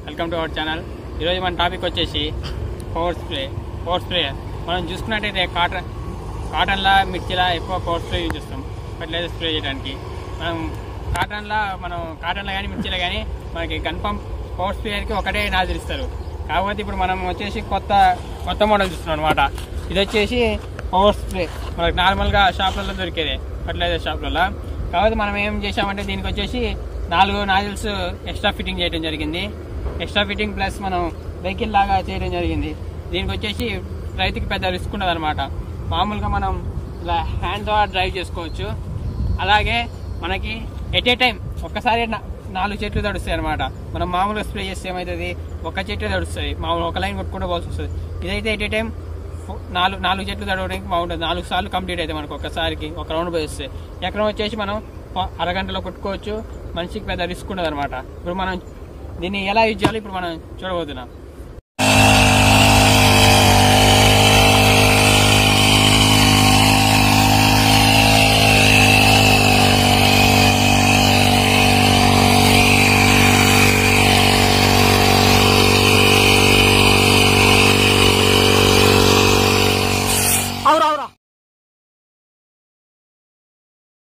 welcome to our channel ఈరోజు మన topic వచ్చేసి పవర్ స్ప్రే పవర్ స్ప్రే మనం చూసుకున్నట్టయితే కాటన్ కాటన్లా మిర్చిలా ఎక్కువ పవర్ స్ప్రే యూజ్ చేస్తాం ఫర్టిలైజర్ స్ప్రే చేయడానికి మనం కాటన్లా మనం కాటన్లో కానీ మిర్చిలో కానీ మనకి కన్ఫర్మ్ పవర్ స్ప్రేయర్కి ఒకటే నాజిల్ ఇస్తారు కాకపోతే ఇప్పుడు మనం వచ్చేసి కొత్త కొత్త మోడల్ చూస్తున్నాం అనమాట ఇది వచ్చేసి పవర్ స్ప్రే మనకి నార్మల్గా షాప్లలో దొరికేది ఫర్టిలైజర్ షాప్లలో కాకపోతే మనం ఏం చేసామంటే దీనికి వచ్చేసి నాలుగు నాజిల్స్ ఎక్స్ట్రా ఫిట్టింగ్ చేయడం జరిగింది ఎక్స్ట్రా ఫిట్టింగ్ ప్లస్ మనం వెహికల్ లాగా చేయడం జరిగింది దీనికి వచ్చేసి రైతుకి పెద్ద రిస్క్ ఉండదు అనమాట మామూలుగా మనం ఇలా హ్యాండ్ ద్వారా డ్రైవ్ చేసుకోవచ్చు అలాగే మనకి ఎట్ ఏ టైం ఒక్కసారి నా- నాలుగు చెట్లు తడుస్తాయి అనమాట మనం మామూలుగా స్ప్రే చేస్తే ఏమవుతుంది ఒక చెట్టు తడుస్తుంది మామూలు ఒక లైన్ కొట్టుకుంటూ పోవాల్సి వస్తుంది ఇదైతే ఎట్ ఏ టైం నాలుగు నాలుగు చెట్లు తడవడానికి బాగుంటుంది నాలుగు సార్లు కంప్లీట్ అయితే మనకు ఒకసారికి ఒక రౌండ్ పోయిస్తే ఎకరం వచ్చేసి మనం ప- అరగంటలో కొట్టుకోవచ్చు మనిషికి పెద్ద రిస్క్ ఉండదు అనమాట ఇప్పుడు మనం దీన్ని ఎలా యూజ్ చేయాలో ఇప్పుడు మనం చూడబోతున్నాం